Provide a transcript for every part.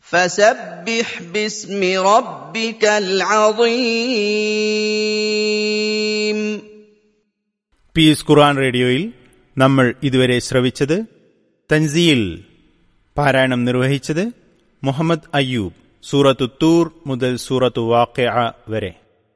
فسبح باسم ربك العظيم piece ഖുർആൻ റേഡിയോയിൽ നമ്മൾ ഇതുവരെ ശ്രവിച്ചത് തൻസീൽ പാരായണം നിർവഹിച്ചത് മുഹമ്മദ് അയ്യൂബ് സൂറത്തു തൂർ മുതൽ സൂറത്തു വാഖിഅ വരെ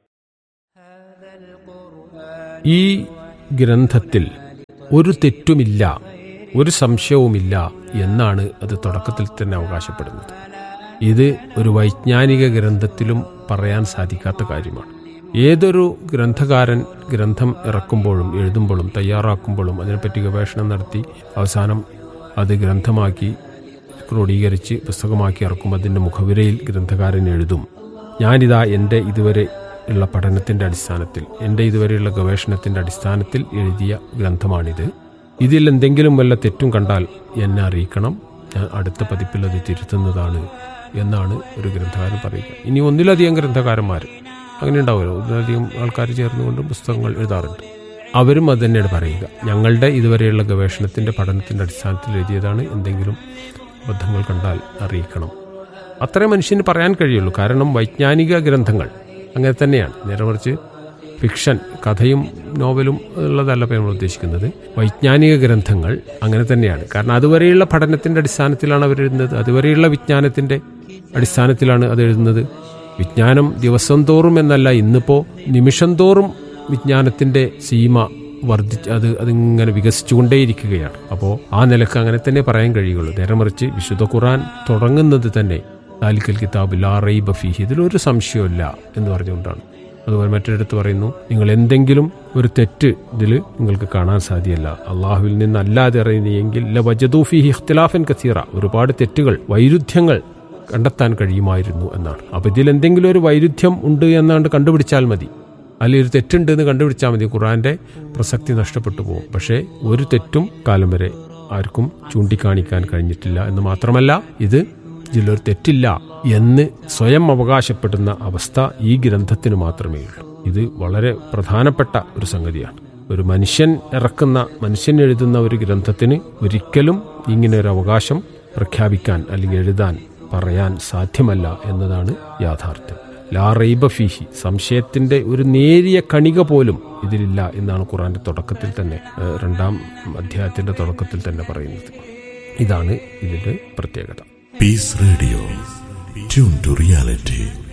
ഈ ഗ്രന്ഥത്തിൽ ഒരു തെറ്റുമില്ല ഒരു സംശയവുമില്ല എന്നാണ് അത് തുടക്കത്തിൽ തന്നെ അവകാശപ്പെടുന്നത് ഇത് ഒരു വൈജ്ഞാനിക ഗ്രന്ഥത്തിലും പറയാൻ സാധിക്കാത്ത കാര്യമാണ് ഏതൊരു ഗ്രന്ഥകാരൻ ഗ്രന്ഥം ഇറക്കുമ്പോഴും എഴുതുമ്പോഴും തയ്യാറാക്കുമ്പോഴും അതിനെപ്പറ്റി ഗവേഷണം നടത്തി അവസാനം അത് ഗ്രന്ഥമാക്കി ക്രോഡീകരിച്ച് പുസ്തകമാക്കി ഇറക്കും അതിൻ്റെ മുഖവിരയിൽ ഗ്രന്ഥകാരൻ എഴുതും ഞാനിതാ എൻ്റെ ഇതുവരെ ഉള്ള പഠനത്തിൻ്റെ അടിസ്ഥാനത്തിൽ എൻ്റെ ഇതുവരെയുള്ള ഗവേഷണത്തിൻ്റെ അടിസ്ഥാനത്തിൽ എഴുതിയ ഗ്രന്ഥമാണിത് ഇതിൽ എന്തെങ്കിലും വല്ല തെറ്റും കണ്ടാൽ എന്നെ അറിയിക്കണം ഞാൻ അടുത്ത പതിപ്പിൽ അത് തിരുത്തുന്നതാണ് എന്നാണ് ഒരു ഗ്രന്ഥകാരൻ പറയുക ഇനി ഒന്നിലധികം ഗ്രന്ഥകാരന്മാർ അങ്ങനെ ഉണ്ടാവുമല്ലോ ഒന്നിലധികം ആൾക്കാർ ചേർന്നുകൊണ്ട് പുസ്തകങ്ങൾ എഴുതാറുണ്ട് അവരും അത് തന്നെയാണ് പറയുക ഞങ്ങളുടെ ഇതുവരെയുള്ള ഗവേഷണത്തിൻ്റെ പഠനത്തിൻ്റെ അടിസ്ഥാനത്തിൽ എഴുതിയതാണ് എന്തെങ്കിലും അബദ്ധങ്ങൾ കണ്ടാൽ അറിയിക്കണം അത്രേ മനുഷ്യന് പറയാൻ കഴിയുള്ളൂ കാരണം വൈജ്ഞാനിക ഗ്രന്ഥങ്ങൾ അങ്ങനെ തന്നെയാണ് നേരെ മറിച്ച് ഫിക്ഷൻ കഥയും നോവലും ഉള്ളതല്ല ഇപ്പോൾ നമ്മൾ ഉദ്ദേശിക്കുന്നത് വൈജ്ഞാനിക ഗ്രന്ഥങ്ങൾ അങ്ങനെ തന്നെയാണ് കാരണം അതുവരെയുള്ള പഠനത്തിന്റെ അടിസ്ഥാനത്തിലാണ് അവർ എഴുതുന്നത് അതുവരെയുള്ള വിജ്ഞാനത്തിന്റെ അടിസ്ഥാനത്തിലാണ് അത് എഴുതുന്നത് വിജ്ഞാനം ദിവസം തോറും എന്നല്ല ഇന്നിപ്പോ നിമിഷം തോറും വിജ്ഞാനത്തിന്റെ സീമ വർദ്ധിച്ച് അത് അതിങ്ങനെ വികസിച്ചുകൊണ്ടേയിരിക്കുകയാണ് അപ്പോൾ ആ നിലക്ക് അങ്ങനെ തന്നെ പറയാൻ കഴിയുള്ളൂ നേരെ മറിച്ച് വിശുദ്ധ ഖുറാൻ തുടങ്ങുന്നത് തന്നെ താലിക്കൽ കിതാബ് ലാ റൈബ ഫീഹി ഇതിലൊരു സംശയമില്ല എന്ന് പറഞ്ഞുകൊണ്ടാണ് അതുപോലെ മറ്റൊരിടത്ത് പറയുന്നു നിങ്ങൾ എന്തെങ്കിലും ഒരു തെറ്റ് ഇതിൽ നിങ്ങൾക്ക് കാണാൻ സാധ്യമല്ല അള്ളാഹുവിൽ നിന്നല്ലാതെ അറിയുന്നെങ്കിൽ ല വജദൂഫിഹി ഇഖ്തിലാഫൻ കസീറ ഒരുപാട് തെറ്റുകൾ വൈരുദ്ധ്യങ്ങൾ കണ്ടെത്താൻ കഴിയുമായിരുന്നു എന്നാണ് അപ്പൊ ഇതിൽ എന്തെങ്കിലും ഒരു വൈരുദ്ധ്യം ഉണ്ട് എന്നാണ്ട് കണ്ടുപിടിച്ചാൽ മതി അല്ലെങ്കിൽ ഒരു തെറ്റുണ്ട് എന്ന് കണ്ടുപിടിച്ചാൽ മതി ഖുറാന്റെ പ്രസക്തി നഷ്ടപ്പെട്ടു പോകും പക്ഷേ ഒരു തെറ്റും കാലം വരെ ആർക്കും ചൂണ്ടിക്കാണിക്കാൻ കഴിഞ്ഞിട്ടില്ല എന്ന് മാത്രമല്ല ഇത് ഇതിലൊരു തെറ്റില്ല എന്ന് സ്വയം അവകാശപ്പെടുന്ന അവസ്ഥ ഈ ഗ്രന്ഥത്തിന് മാത്രമേ ഉള്ളൂ ഇത് വളരെ പ്രധാനപ്പെട്ട ഒരു സംഗതിയാണ് ഒരു മനുഷ്യൻ ഇറക്കുന്ന മനുഷ്യൻ എഴുതുന്ന ഒരു ഗ്രന്ഥത്തിന് ഒരിക്കലും ഇങ്ങനെ ഒരു അവകാശം പ്രഖ്യാപിക്കാൻ അല്ലെങ്കിൽ എഴുതാൻ പറയാൻ സാധ്യമല്ല എന്നതാണ് യാഥാർത്ഥ്യം ലാ റൈബ ഫീഹി സംശയത്തിന്റെ ഒരു നേരിയ കണിക പോലും ഇതിലില്ല എന്നാണ് ഖുറാന്റെ തുടക്കത്തിൽ തന്നെ ഏഹ്, രണ്ടാം അധ്യായത്തിന്റെ തുടക്കത്തിൽ തന്നെ പറയുന്നത് ഇതാണ് ഇതിന്റെ പ്രത്യേകത Peace Radio. Tune to reality.